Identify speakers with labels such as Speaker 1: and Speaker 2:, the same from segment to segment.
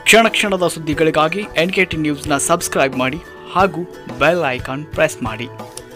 Speaker 1: ಕ್ಷಣ ಕ್ಷಣದ ಸುದ್ದಿಗಳಿಗಾಗಿ ಎನ್ ಕೆ ಟಿ ನ್ಯೂಸ್ನ ಸಬ್ಸ್ಕ್ರೈಬ್ ಮಾಡಿ ಹಾಗೂ ಬೆಲ್ ಐಕಾನ್ ಪ್ರೆಸ್ ಮಾಡಿ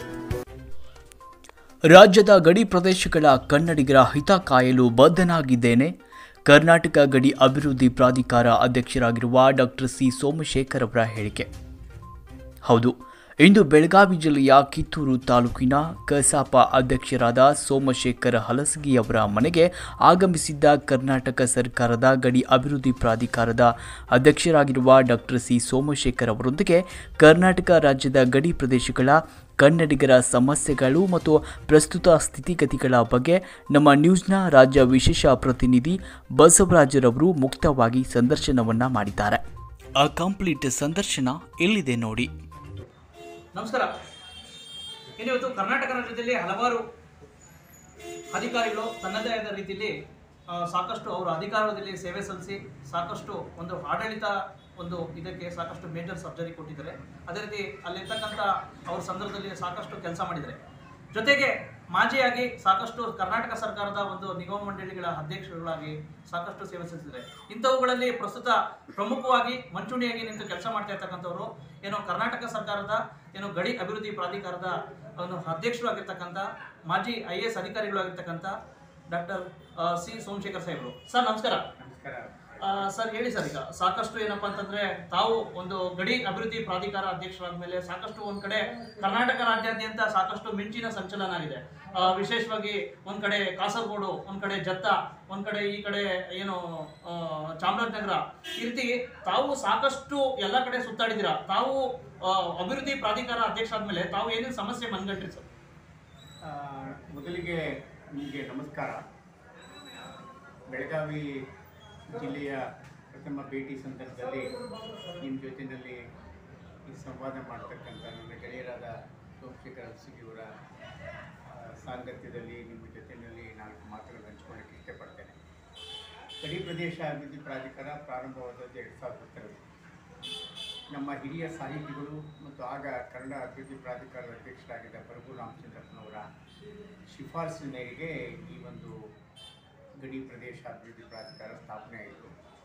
Speaker 1: ರಾಜ್ಯದ ಗಡಿ ಪ್ರದೇಶಗಳ ಕನ್ನಡಿಗರ ಹಿತ ಕಾಯಲು ಬದ್ಧನಾಗಿದ್ದೇನೆ ಕರ್ನಾಟಕ ಗಡಿ ಅಭಿವೃದ್ಧಿ ಪ್ರಾಧಿಕಾರ ಅಧ್ಯಕ್ಷರಾಗಿರುವ ಡಾಕ್ಟರ್ ಸಿ ಸೋಮಶೇಖರ್ ಅವರ ಹೇಳಿಕೆ ಹೌದು ಇಂದು ಬೆಳಗಾವಿ ಜಿಲ್ಲೆಯ ಕಿತ್ತೂರು ತಾಲೂಕಿನ ಕಸಾಪ ಅಧ್ಯಕ್ಷರಾದ ಸೋಮಶೇಖರ್ ಹಲಸಗಿ ಅವರ ಮನೆಗೆ ಆಗಮಿಸಿದ್ದ ಕರ್ನಾಟಕ ಸರ್ಕಾರದ ಗಡಿ ಅಭಿವೃದ್ಧಿ ಪ್ರಾಧಿಕಾರದ ಅಧ್ಯಕ್ಷರಾಗಿರುವ ಡಾಕ್ಟರ್ ಸಿ ಸೋಮಶೇಖರ್ ಅವರೊಂದಿಗೆ ಕರ್ನಾಟಕ ರಾಜ್ಯದ ಗಡಿ ಪ್ರದೇಶಗಳ ಕನ್ನಡಿಗರ ಸಮಸ್ಯೆಗಳು ಮತ್ತು ಪ್ರಸ್ತುತ ಸ್ಥಿತಿಗತಿಗಳ ಬಗ್ಗೆ ನಮ್ಮ ನ್ಯೂಸ್ನ ರಾಜ್ಯ ವಿಶೇಷ ಪ್ರತಿನಿಧಿ ಬಸವರಾಜರವರು ಮುಕ್ತವಾಗಿ ಸಂದರ್ಶನವನ್ನ ಮಾಡಿದ್ದಾರೆ ಆ ಕಂಪ್ಲೀಟ್ ಸಂದರ್ಶನ ಇಲ್ಲಿದೆ ನೋಡಿ
Speaker 2: ನಮಸ್ಕಾರ ಇನ್ನಿವತ್ತು ಕರ್ನಾಟಕ ರಾಜ್ಯದಲ್ಲಿ ಹಲವಾರು ಅಧಿಕಾರಿಗಳು ತನ್ನದೇ ಆದ ರೀತಿಯಲ್ಲಿ ಆ, ಸಾಕಷ್ಟು ಅವರು ಅಧಿಕಾರದಲ್ಲಿ ಸೇವೆ ಸಲ್ಲಿಸಿ ಸಾಕಷ್ಟು ಒಂದು ಆಡಳಿತ ಒಂದು ಇದಕ್ಕೆ ಸಾಕಷ್ಟು ಮೇಜರ್ ಸರ್ಜರಿ ಕೊಟ್ಟಿದ್ದಾರೆ ಅದೇ ರೀತಿ ಅಲ್ಲಿರ್ತಕ್ಕಂಥ ಅವ್ರ ಸಂದರ್ಭದಲ್ಲಿ ಸಾಕಷ್ಟು ಕೆಲಸ ಮಾಡಿದ್ದಾರೆ ಜೊತೆಗೆ ಮಾಜಿಯಾಗಿ ಸಾಕಷ್ಟು ಕರ್ನಾಟಕ ಸರ್ಕಾರದ ಒಂದು ನಿಗಮ ಮಂಡಳಿಗಳ ಅಧ್ಯಕ್ಷರುಗಳಾಗಿ ಸಾಕಷ್ಟು ಸೇವೆ ಸಲ್ಲಿಸಿದ್ದಾರೆ ಇಂಥವುಗಳಲ್ಲಿ ಪ್ರಸ್ತುತ ಪ್ರಮುಖವಾಗಿ ಮಂಚೂಣಿಯಾಗಿ ನಿಂತು ಕೆಲಸ ಮಾಡ್ತಾ ಇರ್ತಕ್ಕಂಥವ್ರು ಏನು ಕರ್ನಾಟಕ ಸರ್ಕಾರದ ಏನು ಗಡಿ ಅಭಿವೃದ್ಧಿ ಪ್ರಾಧಿಕಾರದ ಒಂದು ಅಧ್ಯಕ್ಷರು ಆಗಿರ್ತಕ್ಕಂಥ ಮಾಜಿ ಐ ಎ ಎಸ್ ಅಧಿಕಾರಿಗಳು ಆಗಿರ್ತಕ್ಕಂಥ ಡಾಕ್ಟರ್ ಸಿ ಸೋಮಶೇಖರ್ ಸಾಹೇಬರು ಸರ್ ನಮಸ್ಕಾರ
Speaker 3: ನಮಸ್ಕಾರ
Speaker 2: ಆ, ಸರ್ ಹೇಳಿ ಸರ್ ಈಗ ಸಾಕಷ್ಟು ಏನಪ್ಪಾ ಅಂತಂದ್ರೆ ತಾವು ಒಂದು ಗಡಿ ಅಭಿವೃದ್ಧಿ ಪ್ರಾಧಿಕಾರ ಅಧ್ಯಕ್ಷರಾದ ಮೇಲೆ ಸಾಕಷ್ಟು ಒಂದ್ ಕಡೆ ಕರ್ನಾಟಕ ರಾಜ್ಯಾದ್ಯಂತ ಸಾಕಷ್ಟು ಮಿಂಚಿನ ಸಂಚಲನ ಆಗಿದೆ ಆ, ವಿಶೇಷವಾಗಿ ಒಂದ್ ಕಡೆ ಕಾಸರಗೋಡು ಒಂದ್ ಕಡೆ ಜತ್ತ ಒಂದ್ ಕಡೆ ಈ ಕಡೆ ಏನು ಆ, ಚಾಮರಾಜನಗರ ಈ ರೀತಿ ತಾವು ಸಾಕಷ್ಟು ಎಲ್ಲ ಕಡೆ ಸುತ್ತಾಡಿದ್ದೀರಾ ತಾವು ಆ, ಅಭಿವೃದ್ಧಿ ಪ್ರಾಧಿಕಾರ ಅಧ್ಯಕ್ಷ ಆದ್ಮೇಲೆ ತಾವು ಏನೇನು ಸಮಸ್ಯೆ ಮನ್ಗಂಡ್ರಿ ಸರ್
Speaker 3: ಆ, ಮೊದಲಿಗೆ ನಿಮಗೆ ನಮಸ್ಕಾರ ಬೆಳಗಾವಿ ಜಿಲ್ಲೆಯ ಪ್ರಥಮ ಭೇಟಿ ಸಂದರ್ಭದಲ್ಲಿ ನಿಮ್ಮ ಜೊತೆಯಲ್ಲಿ ಈ ಸಂವಾದ ಮಾಡ್ತಕ್ಕಂಥ ನನ್ನ ಗೆಳೆಯರಾದ ಸೋಮಶೇಖರ್ ಹಲಸಿಗಿಯವರ ಆ, ಸಾಂಗತ್ಯದಲ್ಲಿ ನಿಮ್ಮ ಜೊತೆಯಲ್ಲಿ ನಾಲ್ಕು ಮಾತುಗಳನ್ನು ಹಂಚ್ಕೊಳ್ಳೋಕ್ಕೆ ಇಷ್ಟಪಡ್ತೇನೆ ಗಡಿ ಪ್ರದೇಶ ಅಭಿವೃದ್ಧಿ ಪ್ರಾಧಿಕಾರ ಪ್ರಾರಂಭವಾದದ್ದು ಎರಡು ಸಾವಿರದ ಹತ್ತರಲ್ಲಿ ನಮ್ಮ ಹಿರಿಯ ಸಾಹಿತಿಗಳು ಮತ್ತು ಆಗ ಕನ್ನಡ ಅಭಿವೃದ್ಧಿ ಪ್ರಾಧಿಕಾರದ ಅಧ್ಯಕ್ಷರಾಗಿದ್ದ ಪ್ರಭು ರಾಮಚಂದ್ರಪ್ಪನವರ ಶಿಫಾರಸಿನ ಮೇರೆಗೆ ಈ ಒಂದು ಗಡಿ ಪ್ರದೇಶ ಅಭಿವೃದ್ಧಿ ಪ್ರಾಧಿಕಾರ ಸ್ಥಾಪನೆ ಆಯಿತು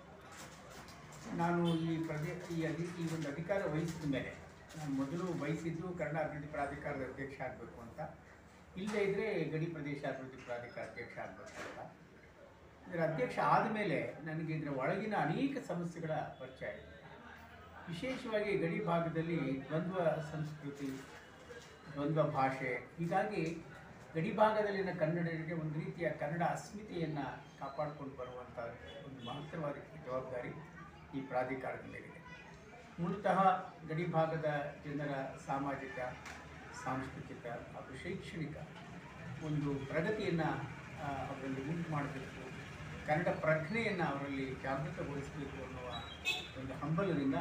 Speaker 3: ನಾನು ಈ ಪ್ರದೇಶ ಈ ಅಧಿ ಈ ಒಂದು ಅಧಿಕಾರ ವಹಿಸಿದ ಮೇಲೆ ನಾನು ಮೊದಲು ಬಯಸಿದ್ದು ಕನ್ನಡ ಅಭಿವೃದ್ಧಿ ಪ್ರಾಧಿಕಾರದ ಅಧ್ಯಕ್ಷ ಆಗಬೇಕು ಅಂತ ಇಲ್ಲದೇ ಇದ್ದರೆ ಗಡಿ ಪ್ರದೇಶ ಅಭಿವೃದ್ಧಿ ಪ್ರಾಧಿಕಾರ ಅಧ್ಯಕ್ಷ ಆಗಬೇಕು ಅಂತ ಇದರ ಅಧ್ಯಕ್ಷ ಆದಮೇಲೆ ನನಗೆ ಇದರ ಒಳಗಿನ ಅನೇಕ ಸಮಸ್ಯೆಗಳ ಪರಿಚಯ ಆಯಿತು ವಿಶೇಷವಾಗಿ ಗಡಿ ಭಾಗದಲ್ಲಿ ದ್ವಂದ್ವ ಸಂಸ್ಕೃತಿ ದ್ವಂದ್ವ ಭಾಷೆ ಹೀಗಾಗಿ ಗಡಿ ಭಾಗದಲ್ಲಿನ ಕನ್ನಡಿಗರಿಗೆ ಒಂದು ರೀತಿಯ ಕನ್ನಡ ಅಸ್ಮಿತೆಯನ್ನು ಕಾಪಾಡಿಕೊಂಡು ಬರುವಂಥ ಒಂದು ಮಹತ್ತರವಾದ ಜವಾಬ್ದಾರಿ ಈ ಪ್ರಾಧಿಕಾರದ ಮೇಲಿದೆ ಮೂಲತಃ ಗಡಿ ಭಾಗದ ಜನರ ಸಾಮಾಜಿಕ ಸಾಂಸ್ಕೃತಿಕ ಹಾಗೂ ಶೈಕ್ಷಣಿಕ ಒಂದು ಪ್ರಗತಿಯನ್ನು ಅವರಲ್ಲಿ ಉಂಟು ಮಾಡಬೇಕು ಕನ್ನಡ ಪ್ರಜ್ಞೆಯನ್ನು ಅವರಲ್ಲಿ ಜಾಗೃತಗೊಳಿಸಬೇಕು ಅನ್ನುವ ಒಂದು ಹಂಬಲದಿಂದ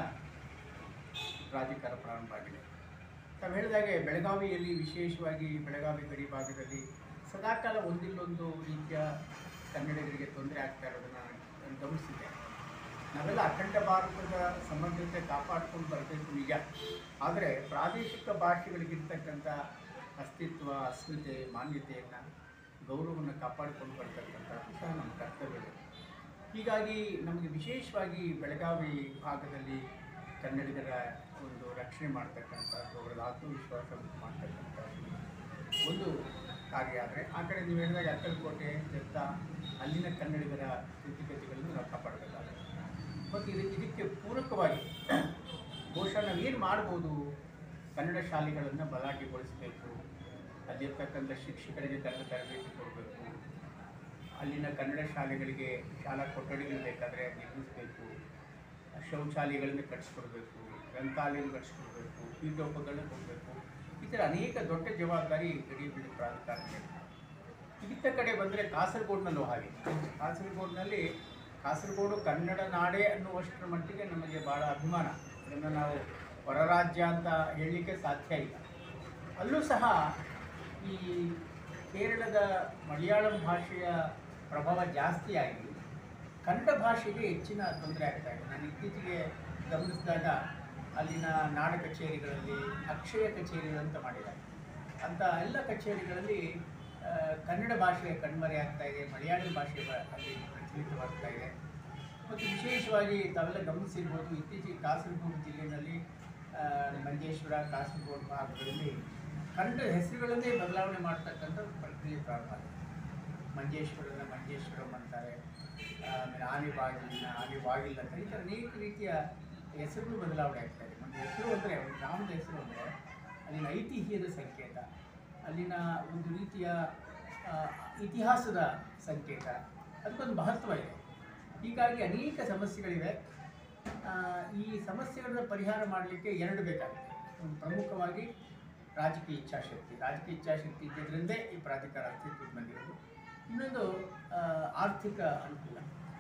Speaker 3: ಪ್ರಾಧಿಕಾರ ಪ್ರಾರಂಭ ಆಗಿದೆ ತಾವು ಹೇಳಿದಾಗೆ ಬೆಳಗಾವಿಯಲ್ಲಿ ವಿಶೇಷವಾಗಿ ಬೆಳಗಾವಿ ಗಡಿ ಭಾಗದಲ್ಲಿ ಸದಾಕಾಲ ಒಂದಿಲ್ಲೊಂದು ರೀತಿಯ ಕನ್ನಡಿಗರಿಗೆ ತೊಂದರೆ ಆಗ್ತಾ ಇರೋದನ್ನು ನಾನು ಗಮನಿಸಿದ್ದೆ ನಾವೆಲ್ಲ ಅಖಂಡ ಭಾರತದ ಸಮಗ್ರತೆ ಕಾಪಾಡ್ಕೊಂಡು ಬರಬೇಕು ನಿಜ ಆದರೆ ಪ್ರಾದೇಶಿಕ ಭಾಷೆಗಳಿಗಿರ್ತಕ್ಕಂಥ ಅಸ್ತಿತ್ವ ಅಸ್ಮಿತೆ ಮಾನ್ಯತೆಯನ್ನು ಗೌರವವನ್ನು ಕಾಪಾಡಿಕೊಂಡು ಬರ್ತಕ್ಕಂಥದ್ದು ಸಹ ನಮ್ಮ ಕರ್ತವ್ಯವಿದೆ ಹೀಗಾಗಿ ನಮಗೆ ವಿಶೇಷವಾಗಿ ಬೆಳಗಾವಿ ಭಾಗದಲ್ಲಿ ಕನ್ನಡಿಗರ ಒಂದು ರಕ್ಷಣೆ ಮಾಡ್ತಕ್ಕಂಥದ್ದು ಅವರ ಆತ್ಮವಿಶ್ವಾಸ ಉಂಟು ಮಾಡ್ತಕ್ಕಂಥದ್ದು ಒಂದು ಕಾರ್ಯ ಆದರೆ ಆ ಕಡೆ ನೀವು ಹೇಳಿದಾಗ ಅಕ್ಕಲಕೋಟೆ ಜತ್ತ ಅಲ್ಲಿನ ಕನ್ನಡಿಗರ ಸ್ಥಿತಿಗತಿಗಳನ್ನು ನಾವು ಕಾಪಾಡಬೇಕಾಗುತ್ತೆ ಮತ್ತು ಇದು ಇದಕ್ಕೆ ಪೂರಕವಾಗಿ ಬಹುಶಃ ನಾವು ಏನು ಮಾಡ್ಬೋದು ಕನ್ನಡ ಶಾಲೆಗಳನ್ನು ಬಲಾಢ್ಯಗೊಳಿಸಬೇಕು ಅಲ್ಲಿರ್ತಕ್ಕಂಥ ಶಿಕ್ಷಕರಿಗೆ ಕನ್ನಡ ತರಬೇತಿ ಕೊಡಬೇಕು ಅಲ್ಲಿನ ಕನ್ನಡ ಶಾಲೆಗಳಿಗೆ ಶಾಲಾ ಕೊಠಡಿಗಳು ಬೇಕಾದರೆ ನಿರ್ಮಿಸಬೇಕು ಶೌಚಾಲಯಗಳನ್ನು ಕಟ್ಟಿಸ್ಕೊಡ್ಬೇಕು ಗ್ರಂಥಾಲಯ ಕಟ್ಟಿಸ್ಕೊಡ್ಬೇಕು ಪೀಠೋಪಗಳನ್ನು ಕೊಡಬೇಕು ಈ ಥರ ಅನೇಕ ದೊಡ್ಡ ಜವಾಬ್ದಾರಿ ಗಡಿ ಬಿಡಿ ಪ್ರಾಧಿಕಾರ ಮೇಲೆ. ಇತ್ತ ಕಡೆ ಬಂದರೆ ಕಾಸರಗೋಡಿನಲ್ಲೂ ಹಾಗೆ ಕಾಸರಗೋಡಿನಲ್ಲಿ ಕಾಸರಗೋಡು ಕನ್ನಡ ನಾಡೇ ಅನ್ನುವಷ್ಟರ ಮಟ್ಟಿಗೆ ನಮಗೆ ಭಾಳ ಅಭಿಮಾನ ಅದನ್ನು ನಾವು ಹೊರ ರಾಜ್ಯ ಅಂತ ಹೇಳಲಿಕ್ಕೆ ಸಾಧ್ಯ ಇಲ್ಲ ಅಲ್ಲೂ ಸಹ ಈ ಕೇರಳದ ಮಲಯಾಳಂ ಭಾಷೆಯ ಪ್ರಭಾವ ಜಾಸ್ತಿಯಾಗಿ ಕನ್ನಡ ಭಾಷೆಗೆ ಹೆಚ್ಚಿನ ತೊಂದರೆ ಆಗ್ತಾ ಇದೆ ನಾನು ಇತ್ತೀಚೆಗೆ ಗಮನಿಸಿದಾಗ ಅಲ್ಲಿನ ನಾಡ ಕಚೇರಿಗಳಲ್ಲಿ ಅಕ್ಷಯ ಕಚೇರಿಗಳಂತ ಮಾಡಿದ್ದಾರೆ ಅಂಥ ಎಲ್ಲ ಕಚೇರಿಗಳಲ್ಲಿ ಆ, ಕನ್ನಡ ಭಾಷೆ ಕಣ್ಮರೆ ಆಗ್ತಾ ಇದೆ ಮಲಯಾಳಿ ಭಾಷೆ ಬ- ಅಲ್ಲಿ ಪ್ರಚಲಿತವಾಗ್ತಾ ಇದೆ ಮತ್ತು ವಿಶೇಷವಾಗಿ ತಾವೆಲ್ಲ ಗಮನಿಸಿರ್ಬೋದು ಇತ್ತೀಚೆಗೆ ಕಾಸರಗೋಡು ಜಿಲ್ಲೆಯಲ್ಲಿ ಆ, ಮಂಜೇಶ್ವರ ಕಾಸರಗೋಡು ಭಾಗಗಳಲ್ಲಿ ಕಂಡ ಹೆಸರುಗಳನ್ನೇ ಬದಲಾವಣೆ ಮಾಡ್ತಕ್ಕಂಥ ಪ್ರಕ್ರಿಯೆ ಪ್ರಾರಂಭ ಆಗಿದೆ ಮಂಜೇಶ್ವರನ ಮಂಜೇಶ್ವರಂ ಅಂತಾರೆ ಆಮೇಲೆ ಆನೆಬಾಗಿಲಿನ ಆನೆಬಾಗಿಲ್ ಅಂತ ಈ ಥರ ಅನೇಕ ರೀತಿಯ ಹೆಸರುಗಳು ಬದಲಾವಣೆ ಆಗ್ತಾ ಇದೆ ಒಂದು ಹೆಸರು ಅಂದರೆ ಒಂದು ಗ್ರಾಮದ ಹೆಸರು ಅಂದರೆ ಅಲ್ಲಿನ ಐತಿಹ್ಯದ ಸಂಕೇತ ಅಲ್ಲಿನ ಒಂದು ರೀತಿಯ ಆ, ಇತಿಹಾಸದ ಸಂಕೇತ ಅದಕ್ಕೊಂದು ಮಹತ್ವ ಇದೆ ಹೀಗಾಗಿ ಅನೇಕ ಸಮಸ್ಯೆಗಳಿವೆ ಆ, ಈ ಸಮಸ್ಯೆಗಳನ್ನ ಪರಿಹಾರ ಮಾಡಲಿಕ್ಕೆ ಎರಡು ಬೇಕಾಗುತ್ತೆ ಒಂದು ಪ್ರಮುಖವಾಗಿ ರಾಜಕೀಯ ಇಚ್ಛಾಶಕ್ತಿ ರಾಜಕೀಯ ಇಚ್ಛಾಶಕ್ತಿ ಇದ್ದಿದ್ದರಿಂದೇ ಈ ಪ್ರಾಧಿಕಾರ ಅಸ್ತಿತ್ವಕ್ಕೆ ಬಂದಿರೋದು ಇನ್ನೊಂದು ಆ, ಆರ್ಥಿಕ ಅನುಕೂಲ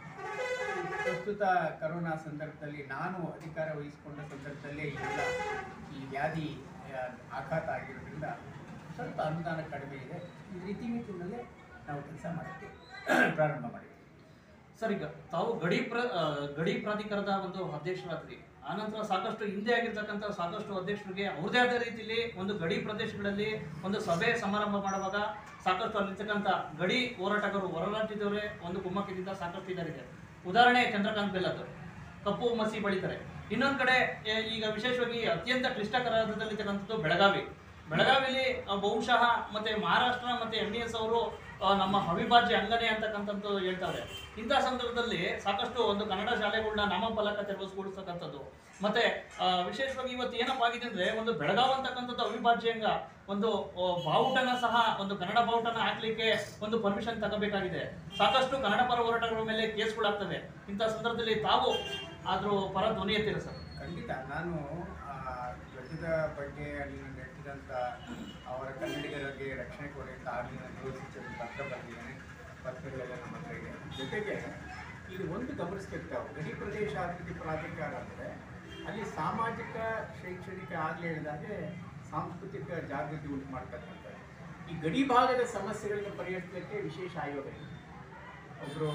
Speaker 3: ಪ್ರಸ್ತುತ ಕರೋನಾ ಸಂದರ್ಭದಲ್ಲಿ ನಾನು ಅಧಿಕಾರ ವಹಿಸಿಕೊಂಡ ಸಂದರ್ಭದಲ್ಲೇ ಎಲ್ಲ ಈ ವ್ಯಾಧಿ ಆ, ಆಘಾತ ಆಗಿರೋದ್ರಿಂದ ಸ್ವಲ್ಪ ಅನುದಾನ ಕಡಿಮೆ ಇದೆ ಈ ರೀತಿ ನಿಟ್ಟಿನಲ್ಲೇ ನಾವು ಕೆಲಸ ಮಾಡೋಕ್ಕೆ ಪ್ರಾರಂಭ ಮಾಡಿದ್ವಿ
Speaker 2: ಸರ್ ಈಗ ತಾವು ಗಡಿ ಪ್ರ ಆ, ಗಡಿ ಪ್ರಾಧಿಕಾರದ ಒಂದು ಅಧ್ಯಕ್ಷರಾದ್ರಿ ಆನಂತರ ಸಾಕಷ್ಟು ಹಿಂದೆ ಆಗಿರ್ತಕ್ಕಂಥ ಸಾಕಷ್ಟು ಅಧ್ಯಕ್ಷರಿಗೆ ಅವ್ರದೇ ಆದ ರೀತಿಯಲ್ಲಿ ಒಂದು ಗಡಿ ಪ್ರದೇಶಗಳಲ್ಲಿ ಒಂದು ಸಭೆ ಸಮಾರಂಭ ಮಾಡುವಾಗ ಸಾಕಷ್ಟು ಅಲ್ಲಿರ್ತಕ್ಕಂಥ ಗಡಿ ಹೋರಾಟಗಾರರು ಹೊರ ರಾಜ್ಯದವರೇ ಒಂದು ಕುಮ್ಮಕ್ಕಿನಿಂದ ಸಾಕಷ್ಟು ಇದಾಗಿದೆ ಉದಾಹರಣೆ ಚಂದ್ರಕಾಂತ್ ಬೆಲ್ಲದ್ದು ಕಪ್ಪು ಮಸಿ ಬಳಿತಾರೆ ಇನ್ನೊಂದು ಕಡೆ ಏ, ಈಗ ವಿಶೇಷವಾಗಿ ಅತ್ಯಂತ ಕ್ಲಿಷ್ಟಕರದಲ್ಲಿರ್ತಕ್ಕಂಥದ್ದು ಬೆಳಗಾವಿ ಬೆಳಗಾವಿಲಿ ಆ, ಬಹುಶಃ ಮತ್ತೆ ಮಹಾರಾಷ್ಟ್ರ ಮತ್ತೆ ಎಂ ಎಸ್ ಅವರು ಆ, ನಮ್ಮ ಅವಿಭಾಜ್ಯ ಅಂಗನೇ ಅಂತಕ್ಕಂಥದ್ದು ಹೇಳ್ತಾರೆ ಇಂಥ ಸಂದರ್ಭದಲ್ಲಿ ಸಾಕಷ್ಟು ಒಂದು ಕನ್ನಡ ಶಾಲೆಗಳನ್ನ ನಾಮಫಲಕ ತೆರವುಗೊಳಿಸ್ತಕ್ಕಂಥದ್ದು ಮತ್ತೆ ಆ, ವಿಶೇಷವಾಗಿ ಇವತ್ತು ಏನಪ್ಪ ಆಗಿದೆ ಅಂದ್ರೆ ಒಂದು ಬೆಳಗಾವ್ ಅಂತಕ್ಕಂಥದ್ದು ಅವಿಭಾಜ್ಯ ಅಂಗ ಒಂದು ಆ, ಬಾವುಟನ ಸಹ ಒಂದು ಕನ್ನಡ ಬಾವುಟನ ಹಾಕ್ಲಿಕ್ಕೆ ಒಂದು ಪರ್ಮಿಷನ್ ತಗೋಬೇಕಾಗಿದೆ ಸಾಕಷ್ಟು ಕನ್ನಡ ಪರ ಹೋರಾಟಗಳ ಮೇಲೆ ಕೇಸ್ಗಳಾಗ್ತವೆ ಇಂಥ ಸಂದರ್ಭದಲ್ಲಿ ತಾವು ಅದ್ರ ಪರ ಧ್ವನಿ ಎತ್ತೀರ ಸರ್
Speaker 3: ಖಂಡಿತ ನಾನು ಆ, ಧ್ವಜದ ಬಗ್ಗೆ ಅಲ್ಲಿ ನೆಟ್ಟಿದಂಥ ಅವರ ಕನ್ನಡಿಗರಿಗೆ ರಕ್ಷಣೆ ಕೊಡಿ ಅಂತ ಆಗಲಿ ನಾನು ಯೋಚಿಸಿ ಒಂದು ಪತ್ರ ಬರೆದಿದ್ದೇನೆ ಪತ್ರಗಳೆಲ್ಲ ನಮ್ಮ ಹತ್ರ ಇದೆ ಜೊತೆಗೆ ಇಲ್ಲಿ ಒಂದು ಗಮನಿಸ್ತಿರ್ತಾವೆ ಗಡಿ ಪ್ರದೇಶ ಅಭಿವೃದ್ಧಿ ಪ್ರಾಧಿಕಾರ ಅಂದರೆ ಅಲ್ಲಿ ಸಾಮಾಜಿಕ ಶೈಕ್ಷಣಿಕ ಆಗಲೇ ಹೇಳಿದಾಗೆ ಸಾಂಸ್ಕೃತಿಕ ಜಾಗೃತಿ ಉಂಟು ಮಾಡ್ತಕ್ಕಂಥದ್ದು ಈ ಗಡಿ ಭಾಗದ ಸಮಸ್ಯೆಗಳನ್ನು ಪರಿಹರಿಸಲಿಕ್ಕೆ ವಿಶೇಷ ಆಯೋಗ ಇದೆ ಒಬ್ಬರು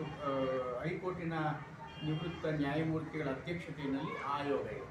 Speaker 3: ಹೈಕೋರ್ಟಿನ ನಿವೃತ್ತ ನ್ಯಾಯಮೂರ್ತಿಗಳ ಅಧ್ಯಕ್ಷತೆಯಲ್ಲಿ ಆ ಆಯೋಗ ಇದೆ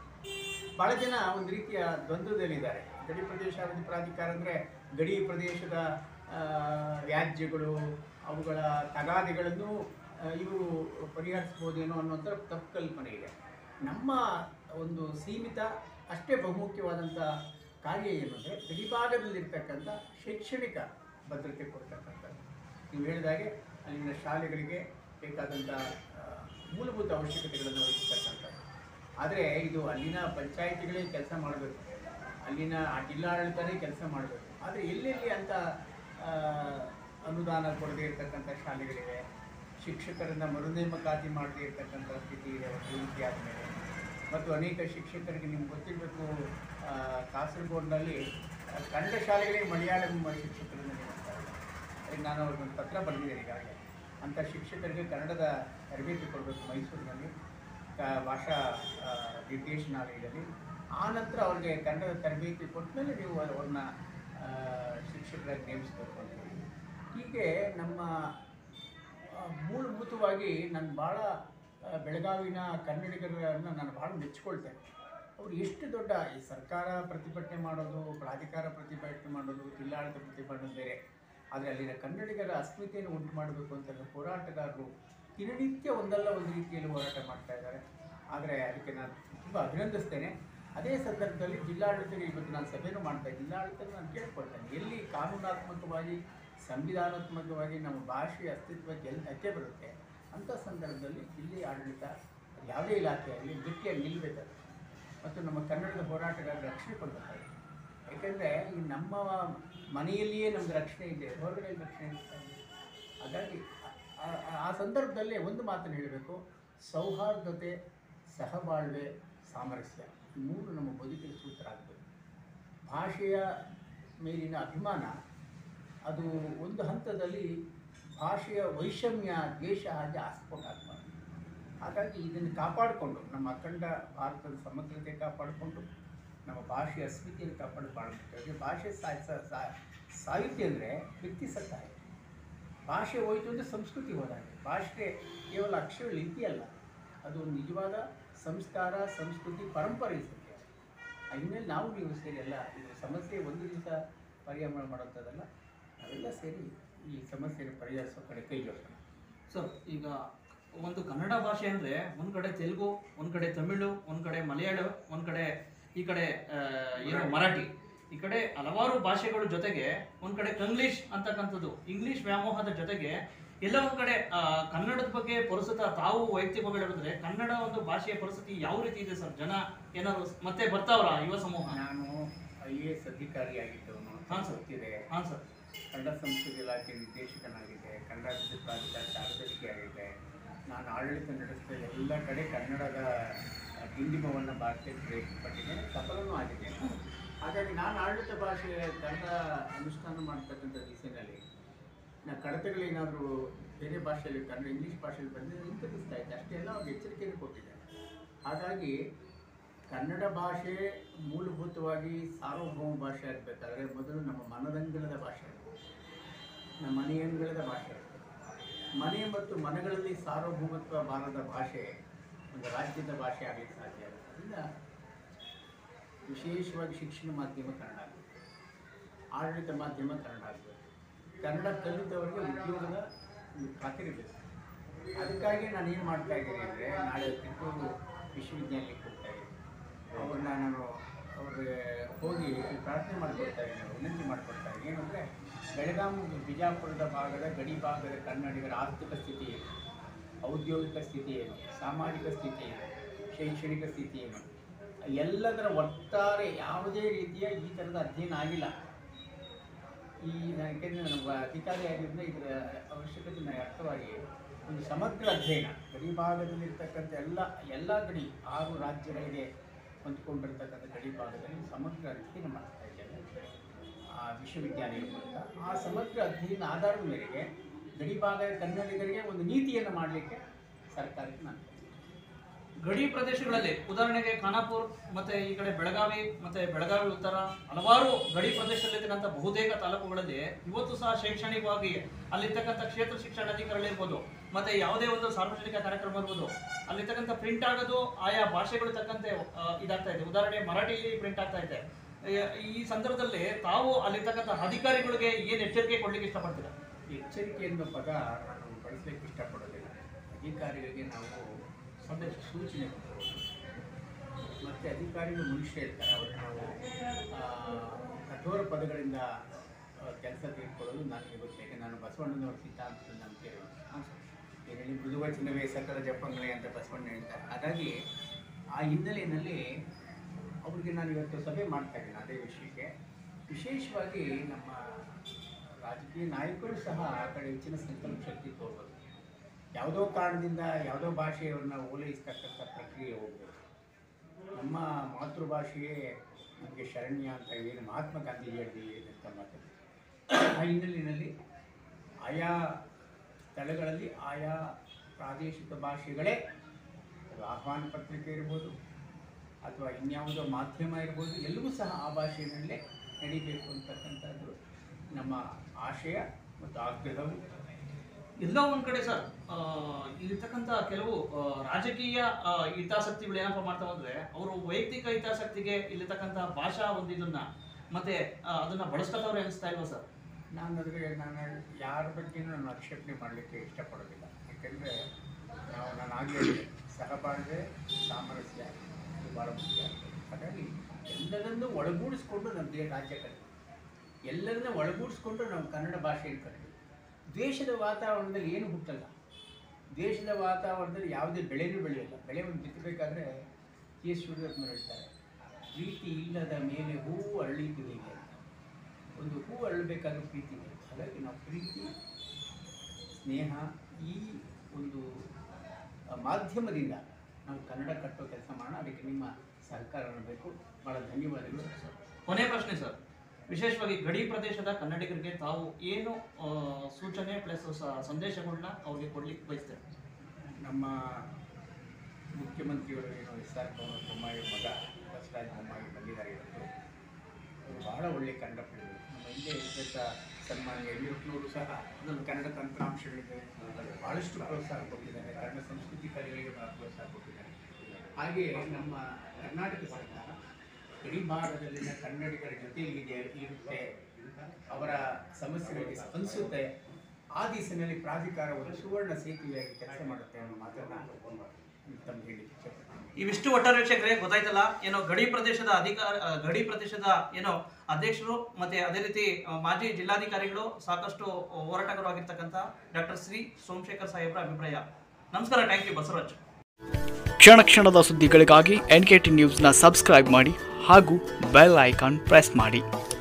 Speaker 3: ಭಾಳ ಜನ ಒಂದು ರೀತಿಯ ದ್ವಂದ್ವದಲ್ಲಿದ್ದಾರೆ ಗಡಿ ಪ್ರದೇಶ ಅಭಿವೃದ್ಧಿ ಪ್ರಾಧಿಕಾರ ಅಂದರೆ ಗಡಿ ಪ್ರದೇಶದ ಆ, ವ್ಯಾಜ್ಯಗಳು ಅವುಗಳ ತಗಾದೆಗಳನ್ನು ಆ, ಇವರು ಪರಿಹರಿಸ್ಬೋದೇನೋ ಅನ್ನುವಂಥ ತಪ್ಪು ಕಲ್ಪನೆ ಇದೆ ನಮ್ಮ ಒಂದು ಸೀಮಿತ ಅಷ್ಟೇ ಬಹುಮುಖ್ಯವಾದಂಥ ಕಾರ್ಯ ಏನು ಅಂದರೆ ಗಡಿಭಾಗದಲ್ಲಿರ್ತಕ್ಕಂಥ ಶೈಕ್ಷಣಿಕ ಭದ್ರತೆ ಕೊಡ್ತಕ್ಕಂಥದ್ದು ನೀವು ಹೇಳಿದಾಗೆ ಅಲ್ಲಿನ ಶಾಲೆಗಳಿಗೆ ಬೇಕಾದಂಥ ಆ, ಮೂಲಭೂತ ಅವಶ್ಯಕತೆಗಳನ್ನು ಒದಗಿಸ್ತಕ್ಕಂಥದ್ದು ಆದರೆ ಇದು ಅಲ್ಲಿನ ಪಂಚಾಯಿತಿಗಳೇ ಕೆಲಸ ಮಾಡಬೇಕು ಅಲ್ಲಿನ ಆ ಜಿಲ್ಲಾಡಳಿತನೇ ಕೆಲಸ ಮಾಡಬೇಕು ಆದರೆ ಎಲ್ಲೆಲ್ಲಿ ಅಂತ ಆ, ಅನುದಾನ ಕೊಡದೇ ಇರತಕ್ಕಂಥ ಶಾಲೆಗಳಿವೆ ಶಿಕ್ಷಕರನ್ನ ಮರುನೇಮಕಾತಿ ಮಾಡದೇ ಇರತಕ್ಕಂಥ ಸ್ಥಿತಿ ಇದೆ ಒಂದು ರೀತಿ ಆದಮೇಲೆ ಮತ್ತು ಅನೇಕ ಶಿಕ್ಷಕರಿಗೆ ನಿಮ್ಗೆ ಗೊತ್ತಿರಬೇಕು ಆ, ಕಾಸರಗೋಡಿನಲ್ಲಿ ಆ, ಕನ್ನಡ ಶಾಲೆಗಳಿಗೆ ಮಲಯಾಳಂ ಶಿಕ್ಷಕರನ್ನು ನೇಮಿಸ್ತಾರೆ ಅದಕ್ಕೆ ನಾನು ಅವ್ರಿಗೊಂದು ಪತ್ರ ಬರೆದಿದ್ದೇನೆ ಈಗಾಗಲೇ ಅಂಥ ಶಿಕ್ಷಕರಿಗೆ ಕನ್ನಡದ ತರಬೇತಿ ಕೊಡಬೇಕು ಮೈಸೂರಿನಲ್ಲಿ ಕ- ಭಾಷಾ ಆ, ನಿರ್ದೇಶನಾಲಯದಲ್ಲಿ ಆ ನಂತರ ಅವ್ರಿಗೆ ಕನ್ನಡದ ತರಬೇತಿ ಕೊಟ್ಟ ಮೇಲೆ ನೀವು ಅವ್ರನ್ನ ಆ, ಶಿಕ್ಷಕರಾಗಿ ನೇಮಿಸಬೇಕು ಅಂತ ಹೇಳಿ ಹೀಗೆ ನಮ್ಮ ಆ, ಮೂಲಭೂತವಾಗಿ ನಾನು ಭಾಳ ಆ, ಬೆಳಗಾವಿನ ಕನ್ನಡಿಗರನ್ನು ನಾನು ಭಾಳ ಮೆಚ್ಕೊಳ್ತೇನೆ ಅವರು ಎಷ್ಟು ದೊಡ್ಡ ಈ ಸರ್ಕಾರ ಪ್ರತಿಭಟನೆ ಮಾಡೋದು ಪ್ರಾಧಿಕಾರ ಪ್ರತಿಭಟನೆ ಮಾಡೋದು ಜಿಲ್ಲಾಡಳಿತ ಪ್ರತಿಭಟನೆ ಬೇರೆ ಆದರೆ ಅಲ್ಲಿನ ಕನ್ನಡಿಗರ ಅಸ್ಮಿತೆಯನ್ನು ಉಂಟು ಮಾಡಬೇಕು ಅಂತ ಹೋರಾಟಗಾರರು ದಿನನಿತ್ಯ ಒಂದಲ್ಲ ಒಂದು ರೀತಿಯಲ್ಲಿ ಹೋರಾಟ ಮಾಡ್ತಾ ಇದ್ದಾರೆ ಆದರೆ ಅದಕ್ಕೆ ನಾನು ತುಂಬ ಅಭಿನಂದಿಸ್ತೇನೆ ಅದೇ ಸಂದರ್ಭದಲ್ಲಿ ಜಿಲ್ಲಾಡಳಿತಕ್ಕೆ ಇವತ್ತು ನಾನು ಸಭೆನೂ ಮಾಡ್ತಾ ಇದ್ದೀನಿ ಜಿಲ್ಲಾಡಳಿತ ನಾನು ಕೇಳ್ಕೊಳ್ತೇನೆ ಎಲ್ಲಿ ಕಾನೂನಾತ್ಮಕವಾಗಿ ಸಂವಿಧಾನಾತ್ಮಕವಾಗಿ ನಮ್ಮ ಭಾಷೆಯ ಅಸ್ತಿತ್ವಕ್ಕೆ ಎಲ್ಲಿ ಧಕ್ಕೆ ಬರುತ್ತೆ ಅಂಥ ಸಂದರ್ಭದಲ್ಲಿ ಜಿಲ್ಲೆಯ ಆಡಳಿತ ಅದು ಯಾವುದೇ ಇಲಾಖೆ ಆಗಲಿ ಗಟ್ಟಿಯಾಗಿ ನಿಲ್ಲಬೇಕಾಗುತ್ತೆ ಮತ್ತು ನಮ್ಮ ಕನ್ನಡದ ಹೋರಾಟಗಾರರ ರಕ್ಷಣೆ ಕೊಡಬೇಕಾಗಿದೆ ಯಾಕೆಂದರೆ ಈ ನಮ್ಮ ಮನೆಯಲ್ಲಿಯೇ ನಮ್ಗೆ ರಕ್ಷಣೆ ಇದೆ ಹೊರಗಡೆ ರಕ್ಷಣೆ ಇರ್ತಾ ಇದೆ ಹಾಗಾಗಿ ಆ- ಆ- ಆ ಸಂದರ್ಭದಲ್ಲೇ ಒಂದು ಮಾತನ್ನು ಹೇಳಬೇಕು ಸೌಹಾರ್ದತೆ ಸಹಬಾಳ್ವೆ ಸಾಮರಸ್ಯ ಈ ಮೂರು ನಮ್ಮ ಬದುಕಿನ ಸೂತ್ರ ಆಗಬೇಕು ಭಾಷೆಯ ಮೇಲಿನ ಅಭಿಮಾನ ಅದು ಒಂದು ಹಂತದಲ್ಲಿ ಭಾಷೆಯ ವೈಷಮ್ಯ ದ್ವೇಷ ಹಾಗೆ ಆಸ್ಫೋಟ ಆಗಬಾರ್ದು ಹಾಗಾಗಿ ಇದನ್ನು ಕಾಪಾಡಿಕೊಂಡು ನಮ್ಮ ಅಖಂಡ ಭಾರತದ ಸಮಗ್ರತೆ ಕಾಪಾಡಿಕೊಂಡು ನಮ್ಮ ಭಾಷೆಯ ಅಸ್ಮಿತೆಯನ್ನು ಕಾಪಾಡಿಕೊಳ್ಳಬೇಕು ಭಾಷೆ ಸಾಯ್ ಸಾ- ಸಾ- ಸಾಹಿತ್ಯ ಅಂದರೆ ವ್ಯಕ್ತಿ ಸತ್ತಾಯ ಭಾಷೆ ಹೋಯಿತು ಅಂದರೆ ಸಂಸ್ಕೃತಿ ಹೋದಾಗೆ ಭಾಷೆ ಕೇವಲ ಅಕ್ಷರಗಳು ಇದೆಯಲ್ಲ ಅದು ಒಂದು ನಿಜವಾದ ಸಂಸ್ಕಾರ ಸಂಸ್ಕೃತಿ ಪರಂಪರೆ ಸತ್ಯ ಆ ಹಿನ್ನೆಲೆ ನಾವು ನೀವು ಸೇರಿ ಎಲ್ಲ ಇದು ಸಮಸ್ಯೆ ಒಂದು ದಿವಸ ಪರಿಹಾರ ಮಾಡುವಂಥದ್ದಲ್ಲ ನಾವೆಲ್ಲ ಸೇರಿ ಈ ಸಮಸ್ಯೆಯನ್ನು ಪರಿಹರಿಸೋ ಕಡೆ ಕೈ ಜೋಡಿಸೋಣ
Speaker 2: ಸರ್ ಈಗ ಒಂದು ಕನ್ನಡ ಭಾಷೆ ಅಂದರೆ ಒಂದು ಕಡೆ ತೆಲುಗು ಒಂದು ಕಡೆ ತಮಿಳು ಒಂದು ಕಡೆ ಮಲಯಾಳ ಒಂದು ಕಡೆ ಈ ಕಡೆ ಆ, ಏನು ಮರಾಠಿ ಈ ಕಡೆ ಹಲವಾರು ಭಾಷೆಗಳ ಜೊತೆಗೆ ಒಂದು ಕಡೆ ಕಂಗ್ಲೀಷ್ ಅಂತಕ್ಕಂಥದ್ದು ಇಂಗ್ಲಿಷ್ ವ್ಯಾಮೋಹದ ಜೊತೆಗೆ ಎಲ್ಲ ಒಂದು ಕಡೆ ಆ, ಕನ್ನಡದ ಬಗ್ಗೆ ಪರಿಸ್ಥಿತಿ ತಾವು ವೈಯಕ್ತಿಕವಾಗಿ ಹೇಳಿದ್ರೆ ಕನ್ನಡ ಒಂದು ಭಾಷೆಯ ಪರಿಸ್ಥಿತಿ ಯಾವ ರೀತಿ ಇದೆ ಸರ್ ಜನ ಏನಾದ್ರು ಮತ್ತೆ ಬರ್ತಾವ್ರ ಯುವ ಸಮೂಹ
Speaker 3: ನಾನು ಐ ಎ ಎಸ್ ಅಧಿಕಾರಿಯಾಗಿದ್ದವನು
Speaker 2: ಹಾಂ ಸರ್.
Speaker 3: ಗೊತ್ತಿದೆ
Speaker 2: ಹಾಂ ಸರ್
Speaker 3: ಕನ್ನಡ ಸಂಸ್ಕೃತಿ ಇಲಾಖೆ ನಿರ್ದೇಶಕನಾಗಿದ್ದೆ ಕನ್ನಡ ಅಭಿವೃದ್ಧಿ ಪ್ರಾಧಿಕಾರ ಕಾರ್ಯದರ್ಶಿಯಾಗಿದ್ದೆ ನಾನು ಆಡಳಿತ ನಡೆಸಿದ ಎಲ್ಲ ಕಡೆ ಕನ್ನಡದ ಡಿಂಡಿಮವನ್ನು ಭಾರತೀಯ ಪ್ರಯತ್ನಪಟ್ಟಿದ್ದೇನೆ ಸಫಲನೂ ಆಗಿದ್ದೇನೆ ಹಾಗಾಗಿ ನಾನು ಆಡಳಿತ ಭಾಷೆ ಕನ್ನಡ ಅನುಷ್ಠಾನ ಮಾಡ್ತಕ್ಕಂಥ ದಿಸೆಯಲ್ಲಿ ನಾ ಕಡತಗಳೇನಾದರೂ ಬೇರೆ ಭಾಷೆಯಲ್ಲಿ ಕನ್ನಡ ಇಂಗ್ಲೀಷ್ ಭಾಷೆಯಲ್ಲಿ ಬಂದರೆ ಹಿಂತಿರುಗಿಸ್ತಾ ಇದ್ದೆ ಅಷ್ಟೆಲ್ಲ ಅವ್ರಿಗೆ ಎಚ್ಚರಿಕೆಯನ್ನು ಕೊಟ್ಟಿದ್ದೆ ಹಾಗಾಗಿ ಕನ್ನಡ ಭಾಷೆ ಮೂಲಭೂತವಾಗಿ ಸಾರ್ವಭೌಮ ಭಾಷೆ ಆಗಬೇಕಾದ್ರೆ ಮೊದಲು ನಮ್ಮ ಮನದಂಗಳದ ಭಾಷೆ ನಮ್ಮ ಮನೆಯಂಗಳದ ಭಾಷೆ ಮನೆ ಮತ್ತು ಮನೆಗಳಲ್ಲಿ ಸಾರ್ವಭೌಮತ್ವ ಬಾರದ ಭಾಷೆ ಒಂದು ರಾಜ್ಯದ ಭಾಷೆ ಆಗಲಿಕ್ಕೆ ಸಾಧ್ಯ ಆಗುತ್ತೆ ಅದರಿಂದ ವಿಶೇಷವಾಗಿ ಶಿಕ್ಷಣ ಮಾಧ್ಯಮ ಕನ್ನಡ ಆಗಬೇಕು ಆಡಳಿತ ಮಾಧ್ಯಮ ಕನ್ನಡ ಆಗಬೇಕು ಕನ್ನಡ ಕಲಿತವರಿಗೆ ಉದ್ಯೋಗದ ಒಂದು ಖಾತರಿಬೇಕು ಅದಕ್ಕಾಗಿ ನಾನು ಏನು ಮಾಡ್ತಾ ಇದ್ದೀನಿ ಅಂದರೆ ನಾಳೆ ಕಿತ್ತೂರು ವಿಶ್ವವಿದ್ಯಾಲಯಕ್ಕೆ ಹೋಗ್ತಾ ಇದ್ದೀನಿ ಅವ್ರನ್ನ ನಾನು ಅವ್ರಿಗೆ ಹೋಗಿ ಪ್ರಾರ್ಥನೆ ಮಾಡ್ಕೊಳ್ತಾ ಇದ್ದೀನಿ ವಿನಂತಿ ಮಾಡ್ಕೊಳ್ತಾ ಇದ್ದೀನಿ ಏನಂದರೆ ಬೆಳಗಾಂ ಬಿಜಾಪುರದ ಭಾಗದ ಗಡಿ ಭಾಗದ ಕನ್ನಡಿಗರ ಆರ್ಥಿಕ ಸ್ಥಿತಿ ಏನು ಔದ್ಯೋಗಿಕ ಸ್ಥಿತಿ ಏನು ಸಾಮಾಜಿಕ ಸ್ಥಿತಿ ಏನು ಶೈಕ್ಷಣಿಕ ಸ್ಥಿತಿ ಏನು ಎಲ್ಲದರ ಒಟ್ಟಾರೆ ಯಾವುದೇ ರೀತಿಯ ಈ ಥರದ ಅಧ್ಯಯನ ಆಗಿಲ್ಲ ಈ ಯಾಕೆಂದರೆ ನಮ್ಮ ಅಧಿಕಾರಿ ಆಗಿದ್ದರಿಂದ ಇದರ ಅವಶ್ಯಕತೆ ನನಗೆ ಅರ್ಥವಾಗಿ ಒಂದು ಸಮಗ್ರ ಅಧ್ಯಯನ ಗಡಿ ಭಾಗದಲ್ಲಿರ್ತಕ್ಕಂಥ ಎಲ್ಲ ಎಲ್ಲ ಗಡಿ ಆರು ರಾಜ್ಯಗಳಿಗೆ ಹೊಂದಿಕೊಂಡಿರ್ತಕ್ಕಂಥ ಗಡಿ ಭಾಗದಲ್ಲಿ ಸಮಗ್ರ ಅಧ್ಯಯನ ಮಾಡ್ತಾ ಇದ್ದೇವೆ ಆ ವಿಶ್ವವಿದ್ಯಾಲಯದ ಮೂಲಕ ಆ ಸಮಗ್ರ ಅಧ್ಯಯನ ಆಧಾರದ ಮೇರೆಗೆ ಗಡಿ ಭಾಗದ ಕನ್ನಡಿಗರಿಗೆ ಒಂದು ನೀತಿಯನ್ನು ಮಾಡಲಿಕ್ಕೆ ಸರ್ಕಾರಕ್ಕೆ ನಾನು
Speaker 2: ಗಡಿ ಪ್ರದೇಶಗಳಲ್ಲಿ ಉದಾಹರಣೆಗೆ ಖಾನಾಪುರ್ ಮತ್ತೆ ಈ ಕಡೆ ಬೆಳಗಾವಿ ಮತ್ತೆ ಬೆಳಗಾವಿ ಉತ್ತರ ಹಲವಾರು ಗಡಿ ಪ್ರದೇಶದಲ್ಲಿರ್ತಕ್ಕಂಥ ಬಹುತೇಕ ತಾಲೂಕುಗಳಲ್ಲಿ ಇವತ್ತು ಸಹ ಶೈಕ್ಷಣಿಕವಾಗಿ ಅಲ್ಲಿರ್ತಕ್ಕಂಥ ಕ್ಷೇತ್ರ ಶಿಕ್ಷಣಾಧಿಕಾರಿಗಳಿರ್ಬೋದು ಮತ್ತೆ ಯಾವುದೇ ಒಂದು ಸಾರ್ವಜನಿಕ ಕಾರ್ಯಕ್ರಮ ಇರ್ಬೋದು ಅಲ್ಲಿರ್ತಕ್ಕಂಥ ಪ್ರಿಂಟ್ ಆಗೋದು ಆಯಾ ಭಾಷೆಗಳು ತಕ್ಕಂತೆ ಆ, ಇದಾಗ್ತಾ ಇದೆ ಉದಾಹರಣೆ ಮರಾಠಿಲಿ ಪ್ರಿಂಟ್ ಆಗ್ತಾ ಇದೆ ಈ- ಈ ಸಂದರ್ಭದಲ್ಲಿ ತಾವು ಅಲ್ಲಿರ್ತಕ್ಕಂಥ ಅಧಿಕಾರಿಗಳಿಗೆ ಏನು ಎಚ್ಚರಿಕೆ ಕೊಡ್ಲಿಕ್ಕೆ ಇಷ್ಟಪಡ್ತೀರಾ
Speaker 3: ಎಚ್ಚರಿಕೆ ಎನ್ನುವ ಪದ ನಾನು ಬಳಸಲಿಕ್ಕೆ ಇಷ್ಟಪಡೋದಿಲ್ಲ ಅಧಿಕಾರಿಗಳಿಗೆ ನಾವು ಸಂದೇಶ ಸೂಚನೆ ಕೊಡ್ಬೋದು ಮತ್ತು ಅಧಿಕಾರಿಗಳು ಮನುಷ್ಯ ಇರ್ತಾರೆ ಅವ್ರಿಗೆ ನಾವು ಆ, ಕಠೋರ ಪದಗಳಿಂದ ಕೆಲಸ ತೆಗೆದುಕೊಳ್ಳೋದು ನನಗೆ ಗೊತ್ತು ಯಾಕೆ ನಾನು ಬಸವಣ್ಣನವರ ಸಿದ್ಧಾಂತದ ನಂಬಿಕೆ ಇರೋದು ಏನು ಹೇಳಿ ಮೃದುವಚನವೇ ಸಕಲ ಜಪಂಗಳೇ ಅಂತ ಬಸವಣ್ಣ ಹೇಳ್ತಾರೆ ಹಾಗಾಗಿ ಆ ಹಿನ್ನೆಲೆಯಲ್ಲಿ ಅವ್ರಿಗೆ ನಾನು ಇವತ್ತು ಸಭೆ ಮಾಡ್ತಾ ಇದ್ದೀನಿ ಅದೇ ವಿಷಯಕ್ಕೆ ವಿಶೇಷವಾಗಿ ನಮ್ಮ ರಾಜಕೀಯ ನಾಯಕರು ಸಹ ಆ ಕಡೆ ಹೆಚ್ಚಿನ ಸಂಕಲ್ಪ ಶಕ್ತಿ ತೋರ್ಬೋದು ಯಾವುದೋ ಕಾರಣದಿಂದ ಯಾವುದೋ ಭಾಷೆಯವ್ರನ್ನ ಓಲೈಸ್ತಕ್ಕಂಥ ಪ್ರಕ್ರಿಯೆ ಹೋಗ್ಬೇಕು ನಮ್ಮ ಮಾತೃಭಾಷೆಯೇ ನಮಗೆ ಶರಣ್ಯ ಅಂತ ಏನು ಮಹಾತ್ಮ ಗಾಂಧಿ ಹೇಳಿದಂಥ ಮಾತು ಆ ಹಿನ್ನೆಲೆಯಲ್ಲಿ ಆಯಾ ಸ್ಥಳಗಳಲ್ಲಿ ಆಯಾ ಪ್ರಾದೇಶಿಕ ಭಾಷೆಗಳೇ ಅದು ಆಹ್ವಾನ ಪತ್ರಿಕೆ ಇರ್ಬೋದು ಅಥವಾ ಇನ್ಯಾವುದೋ ಮಾಧ್ಯಮ ಇರ್ಬೋದು ಎಲ್ಲವೂ ಸಹ ಆ ಭಾಷೆಯಲ್ಲೇ ನಡಿಬೇಕು ಅಂತಕ್ಕಂಥದ್ದು ನಮ್ಮ ಆಶಯ ಮತ್ತು ಆಗ್ರಹವು
Speaker 2: ಎಲ್ಲೋ ಒಂದ್ ಕಡೆ ಸರ್ ಆ, ಇಲ್ಲಿರ್ತಕ್ಕಂಥ ಕೆಲವು ಆ, ರಾಜಕೀಯ ಆ, ಹಿತಾಸಕ್ತಿಗಳು ಏನಪ್ಪ ಮಾಡ್ತಾವ ಅಂದ್ರೆ ಅವರು ವೈಯಕ್ತಿಕ ಹಿತಾಸಕ್ತಿಗೆ ಇಲ್ಲಿರ್ತಕ್ಕಂಥ ಭಾಷಾ ಒಂದು ಇದನ್ನ ಮತ್ತೆ ಆ, ಅದನ್ನ ಬಳಸ್ಕೊತವ್ರೆ ಅನಿಸ್ತಾ ಇಲ್ವಾ ಸರ್
Speaker 3: ನಾನು ಅದ್ರ ನಾನು ಯಾರ ಬಗ್ಗೆನೂ ನಾನು ಆಕ್ಷೇಪಣೆ ಮಾಡಲಿಕ್ಕೆ ಇಷ್ಟಪಡೋದಿಲ್ಲ ಯಾಕೆಂದರೆ ನಾವು ನಾನು ಆಗಲೇ ಹೇಳಿದೆ ಸಹಬಾಳ್ವೆ ಸಾಮರಸ್ಯ ಇದು ಭಾಳ ಮುಖ್ಯ ಹಾಗಾಗಿ ಎಲ್ಲರನ್ನೂ ಒಳಗೂಡಿಸ್ಕೊಂಡು ನಮ್ಮ ದೇ ರಾಜ್ಯ ಕಲಿತು ಎಲ್ಲರನ್ನೂ ಒಳಗೂಡಿಸ್ಕೊಂಡು ನಾವು ಕನ್ನಡ ಭಾಷೆಯನ್ನು ಕಲಿತು ದೇಶದ ವಾತಾವರಣದಲ್ಲಿ ಏನು ಹುಟ್ಟಲ್ಲ ದೇಶದ ವಾತಾವರಣದಲ್ಲಿ ಯಾವುದೇ ಬೆಳೆನೂ ಬೆಳೆಯಲ್ಲ ಬೆಳೆ ಒಂದು ಬಿತ್ತಬೇಕಾದ್ರೆ ಕೆ ಎಸ್ ಯಡಿಯೂರಪ್ಪನವ್ರು ಹೇಳ್ತಾರೆ ಪ್ರೀತಿ ಇಲ್ಲದ ಮೇಲೆ ಹೂವು ಅರಳಿತಿದೆ ಅಂತ ಒಂದು ಹೂ ಅರಳಬೇಕಾದ್ರೆ ಪ್ರೀತಿ ಬೇಕು ಹಾಗಾಗಿ ನಾವು ಪ್ರೀತಿ ಸ್ನೇಹ ಈ ಒಂದು ಆ, ಮಾಧ್ಯಮದಿಂದ ನಾವು ಕನ್ನಡ ಕಟ್ಟೋ ಕೆಲಸ ಮಾಡೋಣ ಅದಕ್ಕೆ ನಿಮ್ಮ ಸಹಕಾರವನ್ನು ಬೇಕು ಭಾಳ ಧನ್ಯವಾದಗಳು
Speaker 2: ಕೊನೆ ಪ್ರಶ್ನೆ ಸರ್ ವಿಶೇಷವಾಗಿ ಗಡಿ ಪ್ರದೇಶದ ಕನ್ನಡಿಗರಿಗೆ ತಾವು ಏನು ಆ, ಸೂಚನೆ ಪ್ಲಸ್ ಸಂದೇಶಗಳನ್ನ ಅವ್ರಿಗೆ ಕೊಡ್ಲಿಕ್ಕೆ ಬಯಸ್ತೇವೆ
Speaker 3: ನಮ್ಮ ಮುಖ್ಯಮಂತ್ರಿಗಳು ಏನು ಎಸ್ ಆರ್ ಬೊಮ್ಮಾಯಿ ಮಗ ಬಸವರಾಜ ಬೊಮ್ಮಾಯಿ ಬಂದಿದ್ದಾರೆ ಇವತ್ತು ಅವರು ಬಹಳ ಒಳ್ಳೆ ಕನ್ನಡ ಪಡೆದರು ನಮ್ಮ ಹಿಂದೆ ಇದ್ದಂಥ ಸನ್ಮಾನ್ಯ ಯಡಿಯೂರಪ್ಪನವರು ಸಹ ನಮ್ಮ ಕನ್ನಡ ತಂತ್ರಾಂಶಗಳಿಗೆ ಭಾಳಷ್ಟು ಪ್ರೋತ್ಸಾಹ ಕೊಟ್ಟಿದ್ದಾರೆ ಕನ್ನಡ ಸಂಸ್ಕೃತಿ ಕಲೆಗಳಿಗೆ ಬಹಳ ಪ್ರೋತ್ಸಾಹ ಕೊಟ್ಟಿದ್ದಾರೆ ಹಾಗೆ ನಮ್ಮ ಕರ್ನಾಟಕ ಸರ್ಕಾರ ಗಡಿ ಭಾಗದಲ್ಲಿನ ಕನ್ನಡಿಗರ ಜೊತೆಯಲ್ಲಿ ಇದೆ ಇರುತ್ತೆ ಅವರ ಸಮಸ್ಯೆಗಳಿಗೆ ಸ್ಪಂದಿಸುತ್ತೆ ಆ ದಿಸೆಯಲ್ಲಿ ಪ್ರಾಧಿಕಾರ ಒಂದು ಸುವರ್ಣ ಸೇತುವೆಯಾಗಿ ಕೆಲಸ ಮಾಡುತ್ತೆ ಅನ್ನೋ ಮಾತನ್ನು ತಮ್ಗೆ ಹೇಳಿ ಇಷ್ಟಪಡ್ತೀನಿ
Speaker 2: ಇವಿಷ್ಟು ಒಟ್ಟಾರೆ ವೀಕ್ಷಕರೇ ಗೊತ್ತಾಯ್ತಲ್ಲ ಏನೋ ಗಡಿ ಪ್ರದೇಶದ ಅಧಿಕಾರ ಆ, ಗಡಿ ಪ್ರದೇಶದ ಏನೋ ಅಧ್ಯಕ್ಷರು ಮತ್ತೆ ಅದೇ ರೀತಿ ಆ, ಮಾಜಿ ಜಿಲ್ಲಾಧಿಕಾರಿಗಳು ಸಾಕಷ್ಟು ಹೋರಾಟಗಾರರು ಆಗಿರ್ತಕ್ಕಂಥ ಡಾಕ್ಟರ್ ಶ್ರೀ ಸೋಮಶೇಖರ್ ಸಾಹೇಬ್ರ ಅಭಿಪ್ರಾಯ ನಮಸ್ಕಾರ ಥ್ಯಾಂಕ್ ಯು ಬಸವರಾಜ್
Speaker 1: ಕ್ಷಣ ಕ್ಷಣದ ಸುದ್ದಿಗಳಿಗಾಗಿ ಎನ್ ಕೆ ಟಿ ನ್ಯೂಸ್ನ ಸಬ್ಸ್ಕ್ರೈಬ್ ಮಾಡಿ ಹಾಗೂ ಬೆಲ್ ಐಕಾನ್ ಪ್ರೆಸ್ ಮಾಡಿ